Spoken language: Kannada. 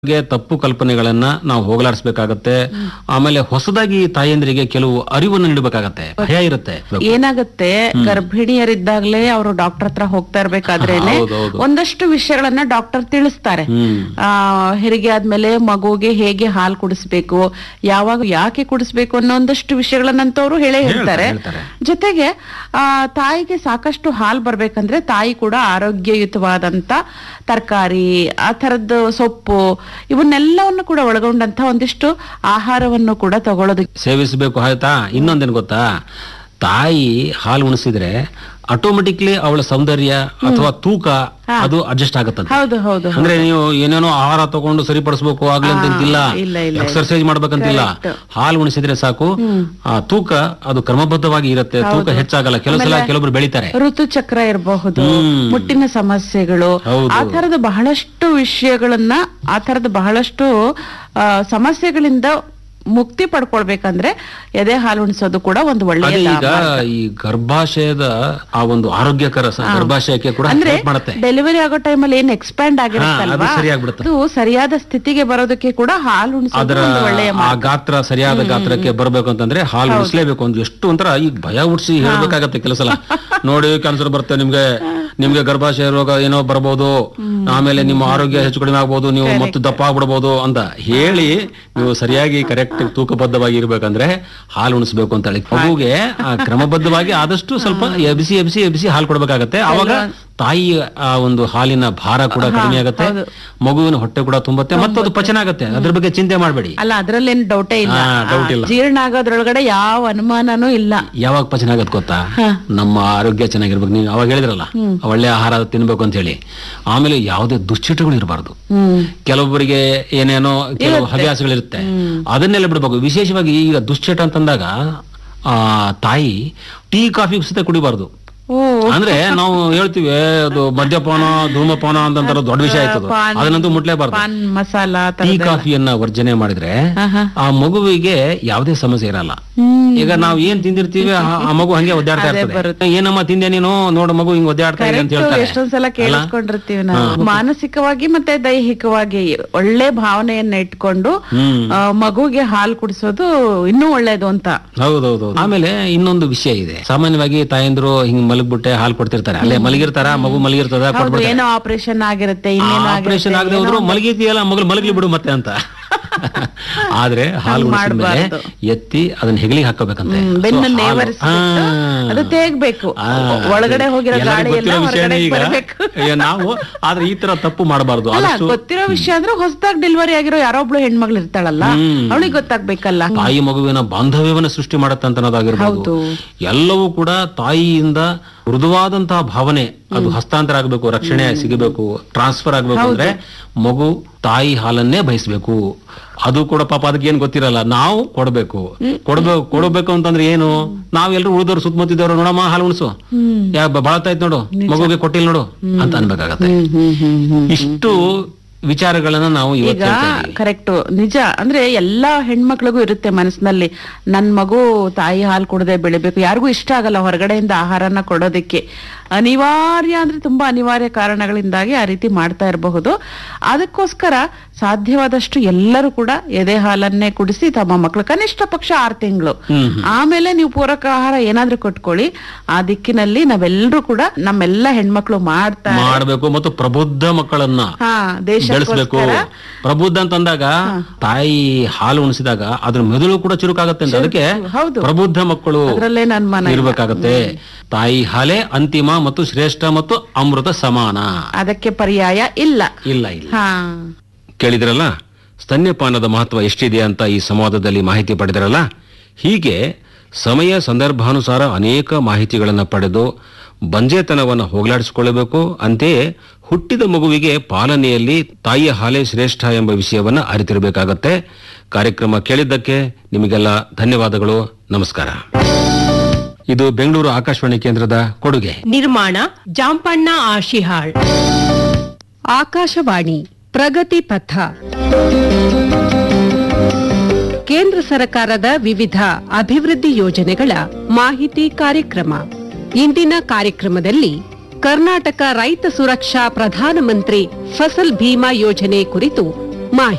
ಬಗ್ಗೆ ತಪ್ಪು ಕಲ್ಪನೆಗಳನ್ನ ನಾವು ಹೋಗಲಾಡಿಸ್ಬೇಕಾಗತ್ತೆ ಆಮೇಲೆ ಹೊಸದಾಗಿ ತಾಯಂದ್ರಿಗೆ ಕೆಲವು ಅರಿವನ್ನು ನೀಡಬೇಕಾಗತ್ತೆ ಭಯ ಇರುತ್ತೆ ಏನಾಗುತ್ತೆ ಗರ್ಭಿಣಿಯರಿದ್ದಾಗ್ಲೇ ಅವರು ಡಾಕ್ಟರ್ ಹತ್ರ ಹೋಗ್ತಾ ಇರ್ಬೇಕಾದ್ರೇನೆ ಹೌದೌದು. ಒಂದಷ್ಟು ವಿಷಯಗಳನ್ನ ಡಾಕ್ಟರ್ ತಿಳಿಸ್ತಾರೆ ಹ್ಮ್ ಆ ಹೆರಿಗೆ ಆದ್ಮೇಲೆ ಮಗುಗೆ ಹೇಗೆ ಹಾಲು ಕುಡಿಸ್ಬೇಕು ಯಾವಾಗ ಯಾಕೆ ಕುಡಿಸ್ಬೇಕು ಅನ್ನೋ ಒಂದಷ್ಟು ವಿಷಯಗಳನ್ನಂತವ್ರು ಹೇಳೇ ಹೇಳ್ತಾರೆ ಹೇಳ್ತಾರೆ. ಜೊತೆಗೆ ಆ ತಾಯಿಗೆ ಸಾಕಷ್ಟು ಹಾಲು ಬರ್ಬೇಕಂದ್ರೆ ತಾಯಿ ಕೂಡ ಆರೋಗ್ಯಯುತವಾದಂತ ತರಕಾರಿ ಆ ತರದ್ದು ಸೊಪ್ಪು ಇವನ್ನೆಲ್ಲವನ್ನು ಕೂಡ ಒಳಗೊಂಡಂತ ಒಂದಿಷ್ಟು ಆಹಾರವನ್ನು ಕೂಡ ತಗೊಳ್ಳೋದು ಸೇವಿಸಬೇಕು ಆಯ್ತಾ ಇನ್ನೊಂದೇನು ಗೊತ್ತಾ ತಾಯಿ ಹಾಲು ಉಣಿಸಿದ್ರೆ ಆಟೋಮೆಟಿಕ್ಲಿ ಅವಳ ಸೌಂದರ್ಯ ಅಥವಾ ತೂಕ ಅದು ಅಡ್ಜಸ್ಟ್ ಆಗತ್ತಂತೆ ಹೌದು ಹೌದು ಅಂದ್ರೆ ನೀವು ಏನೇನೋ ಆಹಾರ ತಗೊಂಡು ಸರಿಪಡಿಸ್ಬೇಕು ಆಗ್ಲಿ ಅಂತಿಲ್ಲ ಇಲ್ಲ, ಇಲ್ಲ, ಎಕ್ಸರ್ಸೈಸ್ ಮಾಡ್ಬೇಕಂತಿಲ್ಲ ಹಾಲು ಉಣಿಸಿದ್ರೆ ಸಾಕು ಆ ತೂಕ ಅದು ಕ್ರಮಬದ್ಧವಾಗಿ ಇರುತ್ತೆ ತೂಕ ಹೆಚ್ಚಾಗಲ್ಲ ಕೆಲವು ಸಲ ಕೆಲವೊಬ್ರು ಬೆಳಿತಾರೆ ಋತುಚಕ್ರ ಇರಬಹುದು ಹ್ಮ್. ಮುಟ್ಟಿನ ಸಮಸ್ಯೆಗಳು ಹೌದು. ಆ ತರದ ಬಹಳಷ್ಟು ವಿಷಯಗಳನ್ನ ಆ ತರದ ಬಹಳಷ್ಟು ಆ, ಸಮಸ್ಯೆಗಳಿಂದ ಮುಕ್ತಿ ಪಡ್ಕೊಳ್ಬೇಕಂದ್ರೆ ಎದೆ ಹಾಲು ಉಣಿಸೋದು ಕೂಡ ಒಂದು ಒಳ್ಳೆಯ ಅದೇ ಈಗ ಈ ಗರ್ಭಾಶಯದ ಆ ಒಂದು ಆರೋಗ್ಯಕರ ಸ- ಗರ್ಭಾಶಯಕ್ಕೆ ಕೂಡ ಅಂದ್ರೆ help ಮಾಡುತ್ತೆ ಡೆಲಿವರಿ ಆಗೋ ಟೈಮಲ್ಲಿ ಏನ್ ಎಕ್ಸ್ಪ್ಯಾಂಡ್ ಹಾ, ಆಗಿರುತ್ತಲ್ವಾ ಅದು ಸರಿಯಾಗ್ಬಿಡುತ್ತೆ. ಅದು ಸರಿಯಾದ ಸ್ಥಿತಿಗೆ ಬರೋದಕ್ಕೆ ಕೂಡ ಹಾಲು ಉಣಿಸೋದು ಅದರ ಒಂದು ಒಳ್ಳೆಯ ಆ ಗಾತ್ರ ಸರಿಯಾದ ಗಾತ್ರಕ್ಕೆ ಬರ್ಬೇಕು ಅಂತಂದ್ರೆ ಹಾಲು ಉಣಿಸ್ಲೇಬೇಕು ಒಂದು ಎಷ್ಟು ಒಂಥರ ಈಗ ಭಯ ಹುಡ್ಸಿ ಹೇಳ್ಬೇಕಾಗತ್ತೆ ಕೆಲಸ ಸಲ ನೋಡಿ ಕ್ಯಾನ್ಸರ್ ಬರುತ್ತೆ ನಿಮ್ಗೆ ನಿಮ್ಗೆ ಗರ್ಭಾಶಯ ರೋಗ ಏನೋ ಬರ್ಬೋದು ಆಮೇಲೆ ನಿಮ್ಮ ಆರೋಗ್ಯ ಹೆಚ್ಚು ಕಡಿಮೆ ಆಗ್ಬೋದು ನೀವು ಮತ್ತು ದಪ್ಪ ಆಗ್ಬಿಡ್ಬೋದು ಅಂತ ಹೇಳಿ ನೀವು ಸರಿಯಾಗಿ ಕರೆಕ್ಟ್ ತೂಕಬದ್ಧವಾಗಿ ಇರ್ಬೇಕಂದ್ರೆ ಹಾಲು ಉಣಿಸ್ಬೇಕು ಅಂತ ಹೇಳಿ ಮಗುಗೆ ಆ ಕ್ರಮಬದ್ಧವಾಗಿ ಆದಷ್ಟು ಸ್ವಲ್ಪ ಎಬ್ಸಿ ಎಬ್ಸಿ ಎಬ್ಸಿ ಹಾಲು ಕೊಡ್ಬೇಕಾಗತ್ತೆ ಅವಾಗ ತಾಯಿ ಆ ಒಂದು ಹಾಲಿನ ಭಾರ ಕೂಡ ಕಡಿಮೆ ಆಗುತ್ತೆ ಮಗುವಿನ ಹೊಟ್ಟೆ ಕೂಡ ತುಂಬುತ್ತೆ ಮತ್ತು ಅದು ಪಚನ ಆಗುತ್ತೆ ಅದ್ರ ಬಗ್ಗೆ ಚಿಂತೆ ಮಾಡಬೇಡಿ ಅಲ್ಲ ಅದ್ರಲ್ಲೇನ್ ಡೌಟೇ ಇಲ್ಲ ಹಾ, doubt ಇಲ್ಲ. ಆ, ಜೀರ್ಣ ಆಗೋದ್ರೊಳಗಡೆ ಯಾವ ಅನುಮಾನನೂ ಇಲ್ಲ ಯಾವಾಗ ಪಚನ ಆಗತ್ ಗೊತ್ತಾ ನಮ್ಮ ಆರೋಗ್ಯ ಚೆನ್ನಾಗಿರ್ಬೇಕು ನೀವು ಅವಾಗ ಹೇಳಿದ್ರಲ್ಲ ಒಳ್ಳೆ ಆಹಾರ ತಿನ್ಬೇಕು ಅಂತ ಹೇಳಿ ಆಮೇಲೆ ಯಾವುದೇ ದುಶ್ಚಟಗಳು ಇರಬಾರ್ದು ಹ್ಮ್ ಕೆಲವೊಬ್ಬರಿಗೆ ಏನೇನೋ ಕೆಲವು ಹವ್ಯಾಸಗಳಿರುತ್ತೆ ಅದನ್ನೆಲ್ಲ ಬಿಡ್ಬೇಕು ವಿಶೇಷವಾಗಿ ಈಗ ದುಶ್ಚಟ ಅಂತಂದಾಗ ಆ ತಾಯಿ ಟೀ ಕಾಫಿ ಸಹಿತ ಕುಡಿಬಾರ್ದು ಓ ಅಂದ್ರೆ ನಾವು ಹೇಳ್ತೀವಿ ಅದು ಮದ್ಯಪಾನ ಧೂಮಪಾನ ಅಂತಂತಾರ ದೊಡ್ಡ ವಿಷಯ ಆಯ್ತದು ಪಾನ್- ಅದನ್ನಂತೂ ಮುಟ್ಲೇಬಾರ್ದು ಪಾನ್ ಮಸಾಲ ಟೀ ಕಾಫಿಯನ್ನ ವರ್ಜನೆ ಮಾಡಿದ್ರೆ ಆಹಾ. ಆ ಮಗುವಿಗೆ ಯಾವುದೇ ಸಮಸ್ಯೆ ಇರಲ್ಲ ಹ್ಮ್ ಈಗ ನಾವ್ ಏನ್ ತಿಂದಿರ್ತೀವಿ ಆ ಆ ಮಗು ಹಂಗೆ ಒದ್ದಾಡ್ತಾ ಇರ್ತದೆ ಏನಮ್ಮ ತಿಂದೆ ನೀನು ನೋಡು ಮಗು ಹಿಂಗ್ ಒದ್ದಾಡ್ತಾ ಇದೆ ಅಂತ ಹೇಳ್ತಾರೆ ಎಷ್ಟೊಂದ್ಸಲ ಕೇಳಿಸ್ಕೊಂಡಿರ್ತೀವಿ ನಾವು ಮಾನಸಿಕವಾಗಿ ಮತ್ತೆ ದೈಹಿಕವಾಗಿ ಒಳ್ಳೆ ಭಾವನೆಯನ್ನ ಇಟ್ಕೊಂಡು ಹ್ಮ್ ಆ, ಮಗುಗೆ ಹಾಲು ಕುಡಿಸೋದು ಇನ್ನೂ ಒಳ್ಳೇದು ಅಂತ ಹೌದೌದು ಆಮೇಲೆ ಇನ್ನೊಂದು ವಿಷಯ ಇದೆ ಸಾಮಾನ್ಯವಾಗಿ ತಾಯಂದ್ರು ಹಿಂಗ್ ಮಲಗ್ಬಿಟ್ಟೆ ಹಾಲು ಕೊಡ್ತಿರ್ತಾರೆ ಅಲ್ಲೇ ಮಲಗಿರ್ತಾರ ಮಗು ಮಲಗಿರ್ತದ ಹೌದು ಕೊಟ್ಬಿಡ್ತಾರೆ ಏನೋ ಆಪರೇಷನ್ ಆಗಿರುತ್ತೆ ಇನ್ನೇನೋ ಆಪರೇಷನ್ ಆಗದೆ ಹೋದ್ರು ಮಲಗಿದೆಯಲ್ಲ ಮಗಳು ಮಲಗ್ಲಿ ಬಿಡು ಮತ್ತೆ ಅಂತ ಆದ್ರೆ ಹಾಲು ಉಣಿಸಿದ ಮೇಲೆ ಎತ್ತಿ ಅದನ್ನ ಹೆಗಲಿಗೆ ಹಾಕೋಬೇಕಂತೆ ಹ್ಮ್, So, ಬೆನ್ನನ್ನ ಹಾಲು- ನೇವರಿಸ್ಬಿಟ್ಟು ಆ. ಅದು ತೇಗ್ಬೇಕು ಆ, ಒಳಗಡೆ ಹೋಗಿರೋ ಎಲ್ಲರಿಗೂ ಗಾಳಿ ಎಲ್ಲ ಗೊತ್ತಿರೋ ವಿಷಯನೇ ಹೊರಗಡೆ ಈಗ. ಬರ್ಬೇಕು ಈಗ ನಾವು ಆದ್ರೆ ಈ ತರ ತಪ್ಪು ಮಾಡಬಾರ್ದು ಅಲ್ಲ ಆದಷ್ಟು ಗೊತ್ತಿರೋ ವಿಷಯ ಅಂದ್ರೆ ಹೊಸದಾಗಿ ಡೆಲಿವರಿ ಆಗಿರೋ ಯಾರೋ ಒಬ್ಳು ಹೆಣ್ಮಗಳು ಇರ್ತಾಳಲ್ಲ ಹ್ಮ್. ಅವಳಿಗೆ ಗೊತ್ತಾಗ್ಬೇಕಲ್ಲ ತಾಯಿ ಮಗುವಿನ ಬಾಂಧವ್ಯವನ್ನ ಸೃಷ್ಟಿ ಮಾಡತ್ತೆ ಅನ್ನೋದಾಗಿರ್ಬೋದು ಹೌದು. ಎಲ್ಲವೂ ಕೂಡ ತಾಯಿಯಿಂದ ಮೃದುವಾದಂತಹ ಭಾವನೆ ಅದು ಹಸ್ತಾಂತರ ಆಗಬೇಕು ರಕ್ಷಣೆ ಸಿಗಬೇಕು ಟ್ರಾನ್ಸ್ಫರ್ ಆಗ್ಬೇಕು ಅಂದ್ರೆ ಮಗು ತಾಯಿ ಹಾಲನ್ನೇ ಬಯಸ್ಬೇಕು ಅದು ಕೂಡ ಪಾಪ ಅದಕ್ಕೆ ಏನ್ ಗೊತ್ತಿರಲ್ಲ ನಾವು ಕೊಡ್ಬೇಕು ಕೊಡ್ಬೇಕು ಕೊಡ್ಬೇಕು ಅಂತಂದ್ರೆ ಏನು ನಾವೆಲ್ಲರೂ ಉಳಿದವ್ರು ಸುತ್ತಮುತ್ತಿದ್ದವ್ರು ನೋಡಮ್ಮ ಹಾಲು ಉಣಿಸು ಯಾ ಬಾಳತಾಯ್ತು ನೋಡು ಮಗುಗೆ ಕೊಟ್ಟಿಲ್ಲ ನೋಡು ಅಂತ ಅನ್ಬೇಕಾಗತ್ತೆ ಹ್ಮ್ ಹ್ಮ್ ಹ್ಮ್ ಹ್ಮ್ ಇಷ್ಟು ವಿಚಾರಗಳನ್ನ ನಾವು ಈಗ ಇವತ್ತು ಹೇಳ್ತಾ ಇದ್ದೀವಿ. ಕರೆಕ್ಟ್ ನಿಜ ಅಂದ್ರೆ ಎಲ್ಲಾ ಹೆಣ್ಮಕ್ಳಿಗೂ ಇರುತ್ತೆ ಮನಸ್ಸಿನಲ್ಲಿ ನನ್ ಮಗು ತಾಯಿ ಹಾಲು ಕುಡದೆ ಬೆಳಿಬೇಕು ಯಾರಿಗೂ ಇಷ್ಟ ಆಗಲ್ಲ ಹೊರಗಡೆಯಿಂದ ಆಹಾರನ ಕೊಡೋದಕ್ಕೆ ಅನಿವಾರ್ಯ ಅಂದ್ರೆ ತುಂಬಾ ಅನಿವಾರ್ಯ ಕಾರಣಗಳಿಂದಾಗಿ ಆ ರೀತಿ ಮಾಡ್ತಾ ಇರಬಹುದು ಅದಕ್ಕೋಸ್ಕರ ಸಾಧ್ಯವಾದಷ್ಟು ಎಲ್ಲರೂ ಕೂಡ ಎದೆ ಹಾಲನ್ನೇ ಕುಡಿಸಿ ತಮ್ಮ ಮಕ್ಕಳು ಕನಿಷ್ಠ ಪಕ್ಷ ಆರು ತಿಂಗಳು ಹ್ಮ್ ಆಮೇಲೆ ನೀವು ಪೂರಕ ಆಹಾರ ಏನಾದ್ರೂ ಕೊಟ್ಕೊಳ್ಳಿ ಆ ದಿಕ್ಕಿನಲ್ಲಿ ನಾವೆಲ್ಲರೂ ಕೂಡ ನಮ್ಮೆಲ್ಲ ಹೆಣ್ಮಕ್ಳು ಮಾಡ್ತಾ ಮಾಡ್ಬೇಕು ಮತ್ತು ಪ್ರಬುದ್ಧ ಮಕ್ಕಳನ್ನ ಹಾ ದೇಶ ಬೆಳೆಸ್ಬೇಕು ಪ್ರಬುದ್ಧ ಅಂತಂದಾಗ ತಾಯಿ ಹಾಲು ಉಣಿಸಿದಾಗ ಅದ್ರ ಮೆದುಳು ಕೂಡ ಚುರುಕಾಗತ್ತೆ ಅಂತ ಅದಕ್ಕೆ ಹೌದು ಪ್ರಬುದ್ಧ ಮಕ್ಕಳು ಅದ್ರಲ್ಲೇ ನನ್ ಮನ ಇರ್ಬೇಕಾಗತ್ತೆ ತಾಯಿ ಹಾಲೆ ಅಂತಿಮ ಮತ್ತು ಶ್ರೇಷ್ಠ ಮತ್ತು ಅಮೃತ ಸಮಾನ ಅದಕ್ಕೆ ಪರ್ಯಾಯ ಇಲ್ಲ ಇಲ್ಲ ಇಲ್ಲ ಹಾ ಕೇಳಿದ್ರಲ್ಲ ಸ್ತನ್ಯಪಾನದ ಮಹತ್ವ ಎಷ್ಟಿದೆ ಅಂತ ಈ ಸಂವಾದದಲ್ಲಿ ಮಾಹಿತಿ ಪಡೆದಿರಲ್ಲ ಹೀಗೆ ಸಮಯ ಸಂದರ್ಭಾನುಸಾರ ಅನೇಕ ಮಾಹಿತಿಗಳನ್ನು ಪಡೆದು ಬಂಜೆತನವನ್ನು ಹೋಗಲಾಡಿಸಿಕೊಳ್ಳಬೇಕು ಅಂತೆಯೇ ಹುಟ್ಟಿದ ಮಗುವಿಗೆ ಪಾಲನೆಯಲ್ಲಿ ತಾಯಿಯ ಹಾಲೇ ಶ್ರೇಷ್ಠ ಎಂಬ ವಿಷಯವನ್ನು ಅರಿತಿರಬೇಕಾಗತ್ತೆ ಕಾರ್ಯಕ್ರಮ ಕೇಳಿದ್ದಕ್ಕೆ ನಿಮಗೆಲ್ಲ ಧನ್ಯವಾದಗಳು ನಮಸ್ಕಾರ ಇದು ಬೆಂಗಳೂರು ಆಕಾಶವಾಣಿ ಕೇಂದ್ರದ ಕೊಡುಗೆ ನಿರ್ಮಾಣ ಜಾಂಪಣ್ಣ ಆಶಿಹಾಳ್ ಆಕಾಶವಾಣಿ ಪ್ರಗತಿ ಪಥ ಕೇಂದ್ರ ಸರ್ಕಾರದ ವಿವಿಧ ಅಭಿವೃದ್ಧಿ ಯೋಜನೆಗಳ ಮಾಹಿತಿ ಕಾರ್ಯಕ್ರಮ ಇಂದಿನ ಕಾರ್ಯಕ್ರಮದಲ್ಲಿ ಕರ್ನಾಟಕ ರೈತ ಸುರಕ್ಷಾ ಪ್ರಧಾನಮಂತ್ರಿ ಫಸಲ್ ಭೀಮಾ ಯೋಜನೆ ಕುರಿತು ಮಾಹಿತಿ